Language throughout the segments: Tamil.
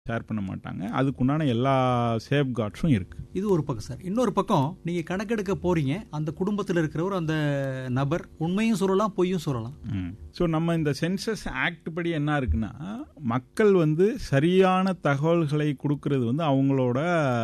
ஷேர் பண்ண மாட்டாங்க அதுக்குண்டான எல்லா சேஃப் கார்ட்ஸும் இருக்கு இது ஒரு பக்கம் சார் இன்னொரு பக்கம் நீங்க கணக்கெடுக்க போறீங்க அந்த குடும்பத்தில் இருக்கிறவர் அந்த நபர் உண்மையும் சொல்லலாம் பொய்யும் சொல்லலாம் ஸோ நம்ம இந்த சென்சஸ் ஆக்ட் படி என்ன இருக்குன்னா மக்கள் வந்து சரியான தகவல்களை கொடுக்கறது வந்து அவங்களோட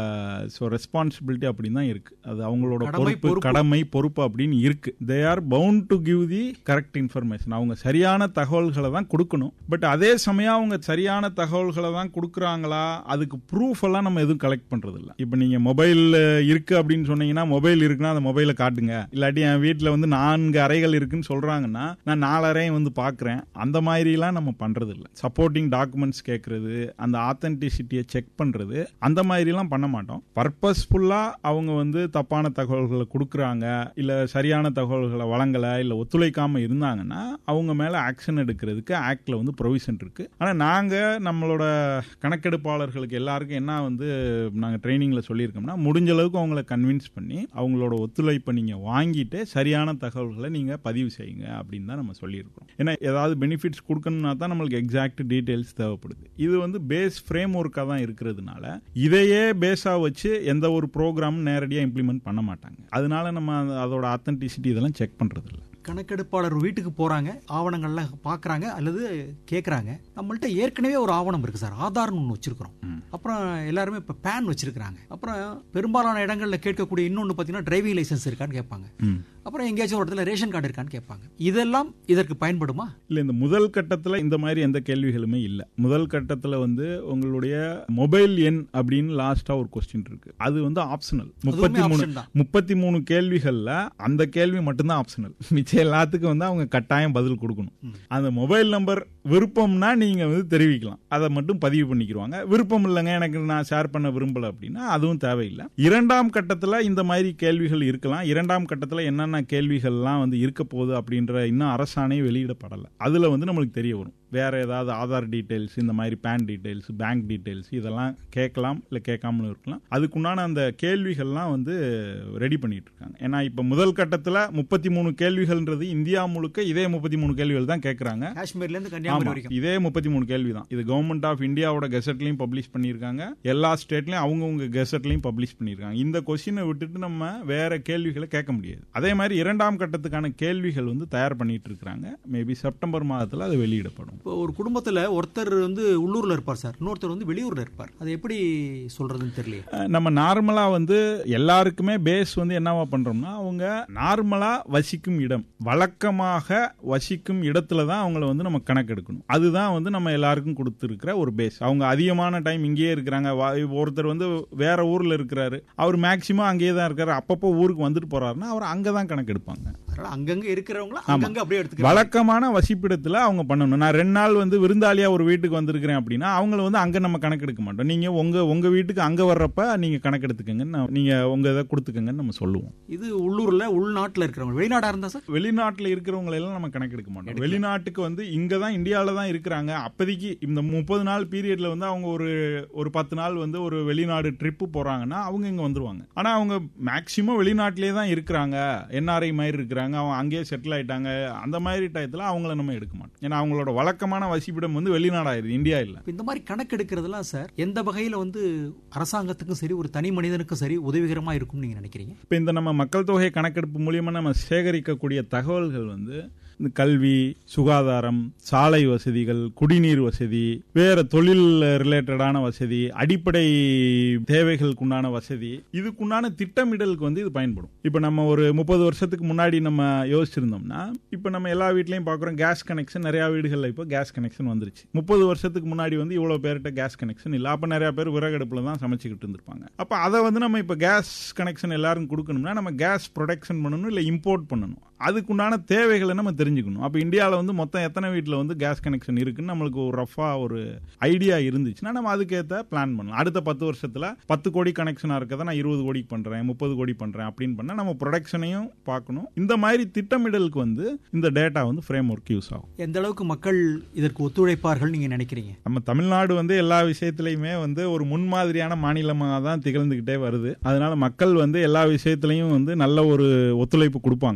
ஸோ ரெஸ்பான்சிபிலிட்டி அப்படின்னு தான் இருக்கு அது அவங்களோட கடமை, பொறுப்பு பொறுப்பு. கடமை பொறுப்பு அப்படின்னு இருக்கு they are bound to give the correct information அவங்க சரியான தகவல்களை தான் கொடுக்கணும் பட் அதே சமயம் அவங்க சரியான தகவல்களை தான் கொடுக்குறாங்களா அதுக்கு ப்ரூஃப் எல்லாம் நம்ம எதுவும் கலெக்ட் பண்றது இல்ல இப்போ நீங்க மொபைல் இருக்கு அப்படின்னு சொன்னீங்கன்னா மொபைல் இருக்குன்னா அந்த மொபைலை காட்டுங்க இல்லாட்டி என் வீட்டில் வந்து நான்கு அறைகள் இருக்குன்னு சொல்றாங்கன்னா நான் நாலு அறையும் வந்து பார்க்குறேன் அந்த மாதிரிலாம் நம்ம பண்றது இல்ல சப்போர்ட்டிங் டாக்குமெண்ட்ஸ் கேட்கறது அந்த ஆத்தென்டிசிட்டியை செக் பண்றது அந்த மாதிரிலாம் பண்ண மாட்டோம் பர்பஸ்ஃபுல்லா அவங்க வந்து தப்பான தகவல்களை கொடுக்குறாங்க இல்ல சரியான தகவல்களை வழங்கல இல்ல ஒத்துழைக்காம இருந்தாங்கன்னா அவங்க மேல ஆக்ஷன் எடுக்கிறதுக்கு ஆக்ட்ல வந்து ப்ரொவிஷன் இருக்கு ஆனா நாங்க நம்மளோட கணக்கெடுப்பாளர்களுக்கு எல்லாருக்கும் என்ன வந்து நாங்க ட்ரைனிங்ல சொல்லியிருக்கோம்னா முடிஞ்ச அளவுக்கு அவங்கள கன்வின்ஸ் பண்ணி அவங்களோட ஒத்துழைப்பை நீங்க வாங்கிட்டு சரியான தகவல்களை நீங்க பதிவு செய்யுங்க அப்படின்னு தான் நம்ம சொல்லியிருக்கோம் ஏன்னா ஏதாவது பெனிஃபிட்ஸ் கொடுக்கணும்னா தான் நம்மளுக்கு எக்ஸாக்ட் டீடைல்ஸ் தேவைப்படுது இது வந்து பேஸ் ஃப்ரேம் ஒர்க்காக தான் இருக்கிறதுனால இதையே பேஸா வச்சு எந்த ஒரு ப்ரோக்ராமும் நேரடியாக இம்ப்ளிமெண்ட் பண்ண மாட்டாங்க அதனால நம்ம அந்த- அதோட அத்தன்டிசிட்டி இதெல்லாம் செக் பண்றது இல்ல கணக்கெடுப்பாளர் வீட்டுக்கு போறாங்க ஆவணங்கள்லாம் பார்க்கறாங்க அல்லது கேட்கறாங்க நம்மள்ட்ட ஏற்கனவே ஒரு ஆவணம் இருக்கு சார் ஆதார்னு ஒன்று வச்சிருக்கிறோம் அப்புறம் எல்லாருமே இப்போ பேன் வச்சிருக்கிறாங்க அப்புறம் பெரும்பாலான இடங்கள்ல கேட்கக்கூடிய இன்னொன்று பார்த்தீங்கன்னா டிரைவிங் லைசென்ஸ் இருக்கான்னு கேட்பாங்க ம். அப்புறம் எங்கேயாச்சும் ஒரு இடத்துல ரேஷன் கார்டு இருக்கான்னு கேட்பாங்க இதெல்லாம் இதற்கு பயன்படுமா இல்ல இந்த முதல் கட்டத்துல இந்த மாதிரி எந்த கேள்விகளுமே இல்ல முதல் கட்டத்துல வந்து உங்களுடைய மொபைல் எண் அப்படின்னு லாஸ்டா ஒரு கொஸ்டின் இருக்கு அது வந்து ஆப்ஷனல் முப்பத்தி மூணு option தான். முப்பத்தி மூணு கேள்விகள்ல அந்த கேள்வி மட்டும்தான் ஆப்ஷனல் மிச்சம் எல்லாத்துக்கும் வந்து அவங்க கட்டாயம் பதில் கொடுக்கணும் அந்த மொபைல் நம்பர் விருப்பம்னா நீங்க வந்து தெரிவிக்கலாம் அதை மட்டும் பதிவு பண்ணிக்கிருவாங்க விருப்பம் இல்லைங்க எனக்கு நான் ஷேர் பண்ண விரும்பல அப்படின்னா அதுவும் தேவையில்லை இரண்டாம் கட்டத்துல இந்த மாதிரி கேள்விகள் இருக்கலாம் இரண்டாம் கட்டத்துல என்னென்ன கேள்விகள்லாம் வந்து இருக்க போகுது அப்படின்ற இன்னும் அரசாணை வெளியிடப்படலை அதுல வந்து நம்மளுக்கு தெரிய வரும் வேற ஏதாவது ஆதார் டீடைல்ஸ் இந்த மாதிரி பேன் டீடைல்ஸ் பேங்க் டீடைல்ஸ் இதெல்லாம் கேட்கலாம் இல்லை கேட்காமலும் இருக்கலாம் அதுக்குண்டான அந்த கேள்விகள்லாம் வந்து ரெடி பண்ணிட்டு இருக்காங்க ஏன்னா இப்போ முதல் கட்டத்தில் முப்பத்தி மூணு கேள்விகள்ன்றது இந்தியா முழுக்க இதே முப்பத்தி மூணு கேள்விகள் தான் கேட்குறாங்க காஷ்மீர்ல இருந்து கன்னியாகுமரி ஆமா வரைக்கும் இதே முப்பத்தி மூணு கேள்வி தான் இது கவர்மெண்ட் ஆஃப் இந்தியாவோட கெசட்லயும் பப்ளிஷ் பண்ணியிருக்காங்க எல்லா ஸ்டேட்லயும் அவங்கவுங்க கெசட்லயும் பப்ளிஷ் பண்ணியிருக்காங்க இந்த கொஸ்டினை விட்டுட்டு நம்ம வேற கேள்விகளை கேட்க முடியாது அதே மாதிரி இரண்டாம் கட்டத்துக்கான கேள்விகள் வந்து தயார் பண்ணிட்டு இருக்காங்க மேபி செப்டம்பர் மாதத்துல அது வெளியிடப்படும் இப்போ ஒரு குடும்பத்துல ஒருத்தர் வந்து உள்ளூர்ல இருப்பார் சார் இன்னொருத்தர் வந்து வெளியூர்ல இருப்பார் அது எப்படி சொல்றதுன்னு தெரியல அஹ் நம்ம நார்மலா வந்து எல்லாருக்குமே பேஸ் வந்து என்னவா பண்றோம்னா அவங்க நார்மலா வசிக்கும் இடம் வழக்கமாக வசிக்கும் இடத்துல தான் அவங்கள வந்து நம்ம கணக்கெடுக்கணும் அதுதான் வந்து நம்ம எல்லாருக்கும் கொடுத்துருக்கிற ஒரு பேஸ் அவங்க அதிகமான டைம் இங்கேயே இருக்கிறாங்க வா- ஒருத்தர் வந்து வேற ஊர்ல இருக்கிறாரு அவர் மேக்சிமம் அங்கேயே தான் இருக்காரு அப்பப்போ ஊருக்கு வந்துட்டு போறாருன்னா அவர் அங்கே தான் கணக்கெடுப்பாங்க அதனால அங்கங்க இருக்கிறவங்கள அங்கங்க அப்படியே எடுத்துக்கலாம் வழக்கமான வசிப்பிடத்துல அவங்க பண்ணணும் நான் ரெண்டு நாள் வந்து விருந்தாளியா ஒரு வீட்டுக்கு வந்திருக்கிறேன் அப்படின்னா அவங்கள வந்து அங்க நம்ம கணக்கெடுக்க மாட்டோம் நீங்க உங்க உங்க வீட்டுக்கு அங்க வர்றப்ப நீங்க கணக்கெடுத்துக்கங்கன்னு நான்- நீங்க உங்க இதை கொடுத்துக்கங்கன்னு நம்ம சொல்லுவோம் இது உள்ளூர்ல உள்நாட்டுல இருக்கிறவங்க வெளிநாடா இருந்தா சார் வெளிநாட்டுல இருக்கிறவங்க எல்லாம் நம்ம கணக்கெடுக்க மாட்டோம் வெளிநாட்டுக்கு வந்து இங்க தான் இந்தியாவில தான் இருக்கிறாங்க அப்போதைக்கு இந்த முப்பது நாள் பீரியட்ல வந்து அவங்க ஒரு ஒரு பத்து நாள் வந்து ஒரு வெளிநாடு ட்ரிப்பு போறாங்கன்னா அவங்க இங்க வந்துருவாங்க ஆனா அவங்க மேக்சிமம் வெளிநாட்டிலே தான் இருக்கிறாங்க என்ஆர்ஐ மாதிரி இருக்கிறாங்க அவங்க அங்கேயே செட்டில் ஆயிட்டாங்க அந்த மாதிரி டயத்துல அவங்கள நம்ம எடுக்க மாட்டோம் ஏன்னா அவங்களோட வழக்கமான வசிப்பிடம் வந்து வெளிநாடாயிருது இந்தியா இல்ல இப்ப இந்த மாதிரி கணக்கெடுக்கிறதுலாம் சார் எந்த வகையில வந்து அரசாங்கத்துக்கும் சரி ஒரு தனி மனிதனுக்கும் சரி உதவிகரமா இருக்கும்னு நீங்க நினைக்கிறீங்க இப்போ இந்த நம்ம மக்கள் தொகை கணக்கெடுப்பு மூலியமா நம்ம சேகரிக்கக்கூடிய தகவல்கள் வந்து இந்த கல்வி சுகாதாரம் சாலை வசதிகள் குடிநீர் வசதி வேற தொழில் ரிலேட்டடான வசதி அடிப்படை தேவைகளுக்குண்டான வசதி இதுக்குண்டான திட்டமிடலுக்கு வந்து இது பயன்படும் இப்போ நம்ம ஒரு முப்பது வருஷத்துக்கு முன்னாடி நம்ம யோசிச்சிருந்தோம்னா இப்போ நம்ம எல்லா வீட்லயும் பார்க்குறோம் கேஸ் கனெக்ஷன் நிறைய வீடுகளில் இப்போ கேஸ் கனெக்ஷன் வந்துருச்சு முப்பது வருஷத்துக்கு முன்னாடி வந்து இவ்வளோ பேர்கிட்ட கேஸ் கனெக்ஷன் இல்லை அப்போ நிறைய பேர் விறகடுப்புல தான் சமைச்சுக்கிட்டு இருந்திருப்பாங்க அப்போ அதை வந்து நம்ம இப்போ கேஸ் கனெக்ஷன் எல்லாரும் கொடுக்கணும்னா நம்ம கேஸ் ப்ரொடக்ஷன் பண்ணணும் இல்லை இம்போர்ட் பண்ணணும் அதுக்குண்டான தேவைகளை நம்ம தெரிஞ்சுக்கணும் அப்போ இந்தியாவில் வந்து மொத்தம் எத்தனை வீட்டில் வந்து கேஸ் கனெக்ஷன் இருக்குன்னு நம்மளுக்கு ஒரு ரஃபாக ஒரு ஐடியா இருந்துச்சுன்னா நம்ம அதுக்கேற்ற பிளான் பண்ணலாம் அடுத்த பத்து வருஷத்தில் பத்து கோடி கனெக்ஷனாக இருக்கதை நான் இருபது கோடிக்கு பண்ணுறேன் முப்பது கோடி பண்ணுறேன் அப்படின்னு பண்ணால் நம்ம ப்ரொடக்ஷனையும் பார்க்கணும் இந்த மாதிரி திட்டமிடலுக்கு வந்து இந்த டேட்டா வந்து ஃப்ரேம் ஒர்க் யூஸ் ஆகும் எந்த அளவுக்கு மக்கள் இதற்கு ஒத்துழைப்பார்கள் நீங்க நினைக்கிறீங்க நம்ம தமிழ்நாடு வந்து எல்லா விஷயத்திலையுமே வந்து ஒரு முன்மாதிரியான மாநிலமாக தான் திகழ்ந்துகிட்டே வருது அதனால மக்கள் வந்து எல்லா விஷயத்திலையும் வந்து நல்ல ஒரு ஒத்துழைப்பு கொடுப்பாங்க அதுக்கு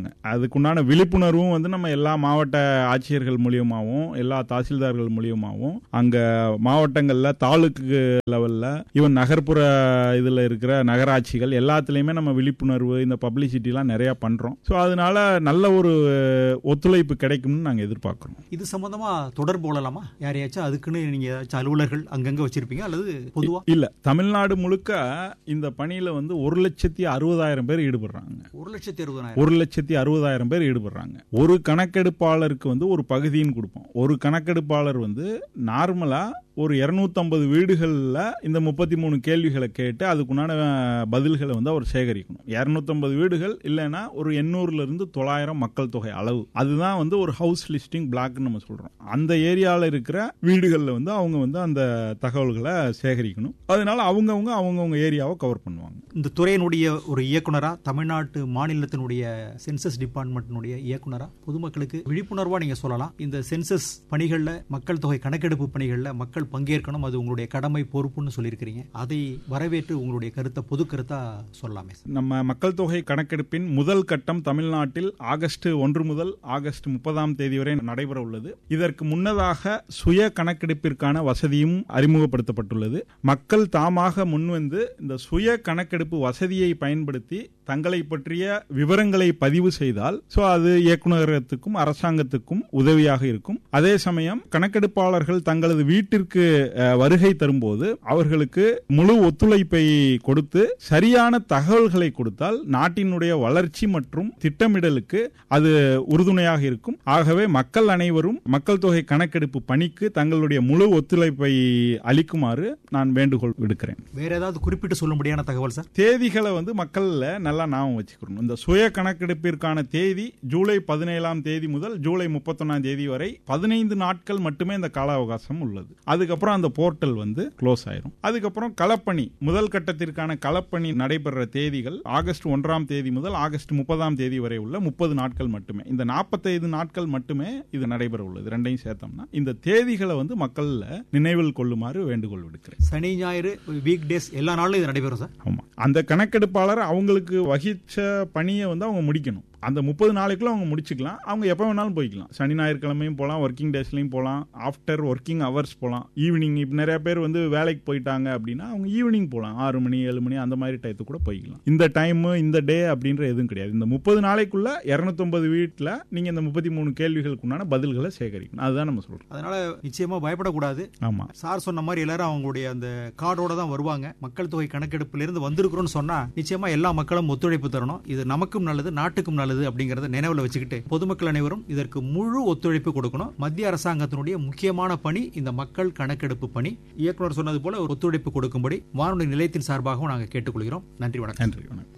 அதுக்குண்டான விழிப்புணர்வும் வந்து நம்ம எல்லா மாவட்ட ஆட்சியர்கள் மூலியமாகவும் எல்லா தாசில்தார்கள் மூலியமாகவும் அங்க மாவட்டங்கள்ல தாலுக்கு லெவல்ல ஈவன் நகர்ப்புற இதுல இருக்கிற நகராட்சிகள் எல்லாத்துலயுமே நம்ம விழிப்புணர்வு இந்த பப்ளிசிட்டிலாம் நிறைய பண்றோம் ஸோ அதனால நல்ல ஒரு ஒத்துழைப்பு கிடைக்கும்னு நாங்க எதிர்பார்க்கிறோம் இது சம்பந்தமா தொடர்பு கொள்ளலாமா யாரையாச்சும் அதுக்குன்னு நீங்க ஏதாச்சும் அலுவலர்கள் அங்கங்க வச்சிருப்பீங்க அல்லது பொதுவா இல்ல தமிழ்நாடு முழுக்க இந்த பணியில வந்து ஒரு லட்சத்தி அறுபதாயிரம் பேர் ஈடுபடுறாங்க ஒரு லட்சத்தி அறுபதாயிரம் ஒரு லட்சத்தி அறுபதாயிரம் பேர் ஈடுபடுறாங்க ஒரு கணக்கெடுப்பாளருக்கு வந்து ஒரு பகுதின்னு கொடுப்போம் ஒரு கணக்கெடுப்பாளர் வந்து நார்மலா ஒரு 250 வீடுகளில் இந்த முப்பத்தி மூணு கேள்விகளை கேட்டு அதுக்குண்டான அஹ், பதில்களை வந்து அவர் சேகரிக்கணும் 250 வீடுகள் இல்லைன்னா ஒரு எண்ணூறுல இருந்து தொள்ளாயிரம் மக்கள் தொகை அளவு அதுதான் வந்து ஒரு ஹவுஸ் லிஸ்டிங் பிளாக்னு நம்ம சொல்றோம் அந்த ஏரியாவில் இருக்கிற வீடுகளில் வந்து அவங்க வந்து அந்த தகவல்களை சேகரிக்கணும் அதனால அவங்கவுங்க அவங்கவுங்க ஏரியாவை கவர் பண்ணுவாங்க இந்த துறையினுடைய ஒரு இயக்குனரா தமிழ்நாட்டு மாநிலத்தினுடைய சென்சஸ் டிபார்ட்மெண்ட்டினுடைய இயக்குனரா பொதுமக்களுக்கு விழிப்புணர்வா நீங்க சொல்லலாம் இந்த சென்சஸ் பணிகள்ல மக்கள் தொகை கணக்கெடுப்பு பணிகள்ல மக்கள் பங்கேற்கணும் அது உங்களுடைய கடமை பொறுப்புன்னு சொல்லியிருக்கிறீங்க அதை வரவேற்று உங்களுடைய கருத்தை பொது கருத்தா சொல்லலாமே சார். நம்ம மக்கள் தொகை கணக்கெடுப்பின் முதல் கட்டம் தமிழ்நாட்டில் ஆகஸ்ட் ஒன்று முதல் ஆகஸ்ட் முப்பதாம் தேதி வரை நடைபெற உள்ளது இதற்கு முன்னதாக சுய கணக்கெடுப்பிற்கான வசதியும் அறிமுகப்படுத்தப்பட்டுள்ளது மக்கள் தாமாக முன்வந்து இந்த சுய கணக்கெடுப்பு வசதியை பயன்படுத்தி தங்களை பற்றிய விவரங்களை பதிவு செய்தால் சோ அது இயக்குநரகத்துக்கும் அரசாங்கத்துக்கும் உதவியாக இருக்கும் அதே சமயம் கணக்கெடுப்பாளர்கள் தங்களது வீட்டிற்கு அஹ், வருகை தரும்போது அவர்களுக்கு முழு ஒத்துழைப்பை கொடுத்து சரியான தகவல்களை கொடுத்தால் நாட்டினுடைய வளர்ச்சி மற்றும் திட்டமிடலுக்கு அது உறுதுணையாக இருக்கும் ஆகவே மக்கள் அனைவரும் மக்கள் தொகை கணக்கெடுப்பு பணிக்கு தங்களுடைய முழு ஒத்துழைப்பை அளிக்குமாறு நான் வேண்டுகோள் விடுக்கிறேன் வேற ஏதாவது குறிப்பிட்டு சொல்லும்படியான தகவல் சார் தேதிகளை வந்து மக்கள்ல நல்லா ஞாபகம் வச்சுக்கணும் இந்த சுய கணக்கெடுப்பிற்கான தேதி ஜூலை பதினேழாம் தேதி முதல் ஜூலை முப்பத்தொன்னாம் தேதி வரை பதினைந்து நாட்கள் மட்டுமே இந்த கால அவகாசம் உள்ளது அதுக்கப்புறம் அந்த போர்ட்டல் வந்து க்ளோஸ் ஆயிரும் அதுக்கப்புறம் களப்பணி முதல் கட்டத்திற்கான களப்பணி நடைபெற தேதிகள் ஆகஸ்ட் ஒன்றாம் தேதி முதல் ஆகஸ்ட் முப்பதாம் தேதி வரை உள்ள முப்பது நாட்கள் மட்டுமே இந்த நாற்பத்தைந்து நாட்கள் மட்டுமே இது நடைபெற உள்ளது ரெண்டையும் சேர்த்தோம்னா இந்த தேதிகளை வந்து மக்கள்ல நினைவில் கொள்ளுமாறு வேண்டுகோள் விடுக்கிறேன் சனி ஞாயிறு வீக் டேஸ் எல்லா நாளும் இது நடைபெறும் சார் ஆமா அந்த கணக்கெடுப்பாளர் அவங்களுக்கு வகிச்ச பணியை வந்து அவங்க முடிக்கணும் அந்த முப்பது நாளைக்குள்ள அவங்க முடிச்சுக்கலாம் அவங்க எப்போ வேணாலும் போய்க்கலாம் சனி ஞாயிற்றுக்கிழமையும் போகலாம் ஒர்க்கிங் டேஸ்லையும் போகலாம் ஆஃப்டர் ஒர்க்கிங் ஹவர்ஸ் போகலாம் ஈவினிங் இப்போ நிறைய பேர் வந்து வேலைக்கு போயிட்டாங்க அப்படின்னா அவங்க ஈவினிங் போகலாம் ஆறு மணி ஏழு மணி அந்த மாதிரி டயத்துக்கு கூட போய்க்கலாம் இந்த டைம் இந்த டே அப்படின்ற எதுவும் கிடையாது இந்த முப்பது நாளைக்குள்ள இரநூத்தொன்பது வீட்டில் நீங்க இந்த முப்பத்தி மூணு கேள்விகளுக்கு உண்டான பதில்களை சேகரிக்கணும் அதுதான் நம்ம சொல்றோம் அதனால நிச்சயமா பயப்படக்கூடாது ஆமா சார் சொன்ன மாதிரி எல்லாரும் அவங்களுடைய அந்த கார்டோட தான் வருவாங்க மக்கள் தொகை கணக்கெடுப்புல இருந்து வந்திருக்கிறோம்னு சொன்னா நிச்சயமா எல்லா மக்களும் ஒத்துழைப்பு தரணும் இது நமக்கும் நல்லது நாட்டுக்கும் நல்லது அப்படிங்கறத நினைவுல வச்சுக்கிட்டு பொதுமக்கள் அனைவரும் இதற்கு முழு ஒத்துழைப்பு கொடுக்கணும் மத்திய அரசாங்கத்தினுடைய முக்கியமான பணி இந்த மக்கள் கணக்கெடுப்பு பணி இயக்குனர் சொன்னது போல ஒரு ஒத்துழைப்பு கொடுக்கும்படி வானொலி நிலையத்தின் சார்பாகவும் நாங்கள் கேட்டுக்கொள்கிறோம் நன்றி வணக்கம் நன்றி வணக்கம்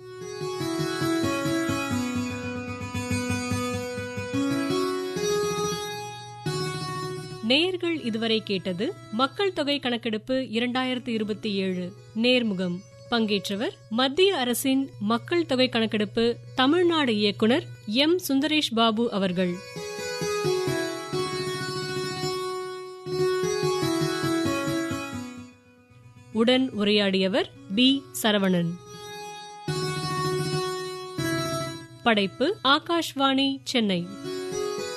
நேயர்கள் இதுவரை கேட்டது மக்கள் தொகை கணக்கெடுப்பு இரண்டாயிரத்து இருபத்தி ஏழு நேர்முகம் பங்கேற்றவர் மத்திய அரசின் மக்கள் தொகை கணக்கெடுப்பு தமிழ்நாடு இயக்குனர் எம் சுந்தரேஷ் பாபு அவர்கள் உடன் உரையாடியவர் பி சரவணன் படைப்பு ஆகாஷ்வாணி சென்னை